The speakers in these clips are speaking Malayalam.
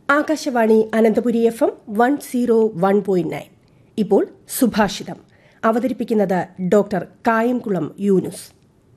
Akashvani Ananthapuri F M one zero one point nine ഇപ്പോൾ സുഭാഷിതം അവതരിപ്പിക്കുന്നത് ഡോക്ടർ കായംകുളം യൂനുസ്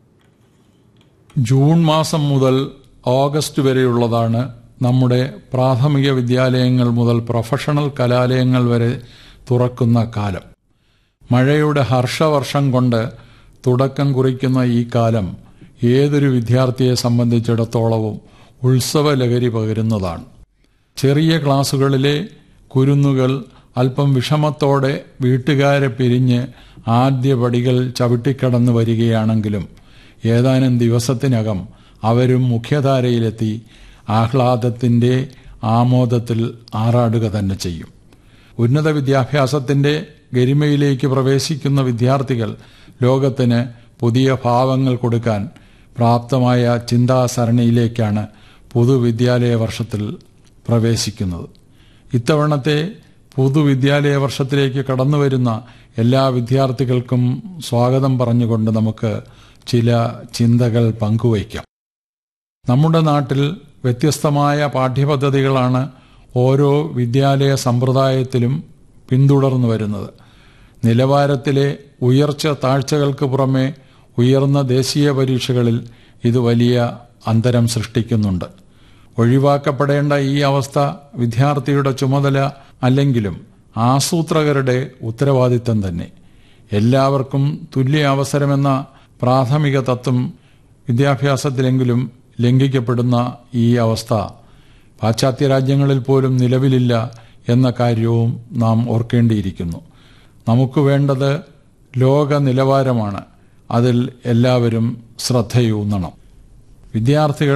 ജൂൺ മാസം മുതൽ ഓഗസ്റ്റ് വരെയുള്ളതാണ് നമ്മുടെ പ്രാഥമിക വിദ്യാലയങ്ങൾ മുതൽ പ്രൊഫഷണൽ കലാലയങ്ങൾ വരെ തുറക്കുന്ന കാലം മഴയുടെ ഹർഷവർഷം കൊണ്ട് തുടക്കം കുറിക്കുന്ന ഈ കാലം ഏതൊരു വിദ്യാർത്ഥിയെ സംബന്ധിച്ചിടത്തോളവും ഉത്സവ ലഹരി പകരുന്നതാണ് ചെറിയ ക്ലാസുകളിലെ കുരുന്നുകൾ അല്പം വിഷമത്തോടെ വീട്ടുകാരെ പിരിഞ്ഞ് ആദ്യ പടികൾ ചവിട്ടിക്കടന്നു വരികയാണെങ്കിലും ഏതാനും ദിവസത്തിനകം അവരും മുഖ്യധാരയിലെത്തി ആഹ്ലാദത്തിൻ്റെ ആമോദത്തിൽ ആറാടുക തന്നെ ചെയ്യും ഉന്നത വിദ്യാഭ്യാസത്തിൻ്റെ ഗരിമയിലേക്ക് പ്രവേശിക്കുന്ന വിദ്യാർത്ഥികൾ ലോകത്തിന് പുതിയ ഭാവങ്ങൾ കൊടുക്കാൻ പ്രാപ്തമായ ചിന്താസരണിയിലേക്കാണ് പൊതുവിദ്യാലയ വർഷത്തിൽ പ്രവേശിക്കുന്നത് ഇത്തവണത്തെ പൊതുവിദ്യാലയ വർഷത്തിലേക്ക് കടന്നുവരുന്ന എല്ലാ വിദ്യാർത്ഥികൾക്കും സ്വാഗതം പറഞ്ഞുകൊണ്ട് നമുക്ക് ചില ചിന്തകൾ പങ്കുവയ്ക്കാം നമ്മുടെ നാട്ടിൽ വ്യത്യസ്തമായ പാഠ്യപദ്ധതികളാണ് ഓരോ വിദ്യാലയ സമ്പ്രദായത്തിലും പിന്തുടർന്നു വരുന്നത് നിലവാരത്തിലെ ഉയർച്ച താഴ്ചകൾക്ക് പുറമെ ഉയർന്ന ദേശീയ പരീക്ഷകളിൽ ഇത് വലിയ അന്തരം സൃഷ്ടിക്കുന്നുണ്ട് ഒഴിവാക്കപ്പെടേണ്ട ഈ അവസ്ഥ വിദ്യാർത്ഥിയുടെ ചുമതല അല്ലെങ്കിലും ആസൂത്രകരുടെ ഉത്തരവാദിത്തം തന്നെ എല്ലാവർക്കും തുല്യ അവസരമെന്ന പ്രാഥമിക തത്വം വിദ്യാഭ്യാസത്തിലെങ്കിലും ലംഘിക്കപ്പെടുന്ന ഈ അവസ്ഥ പാശ്ചാത്യ രാജ്യങ്ങളിൽ പോലും നിലവിലില്ല എന്ന കാര്യവും നാം ഓർക്കേണ്ടിയിരിക്കുന്നു നമുക്ക് വേണ്ടത് ലോക നിലവാരമാണ് അതിൽ എല്ലാവരും ശ്രദ്ധയൂന്നണം വിദ്യാർത്ഥികൾ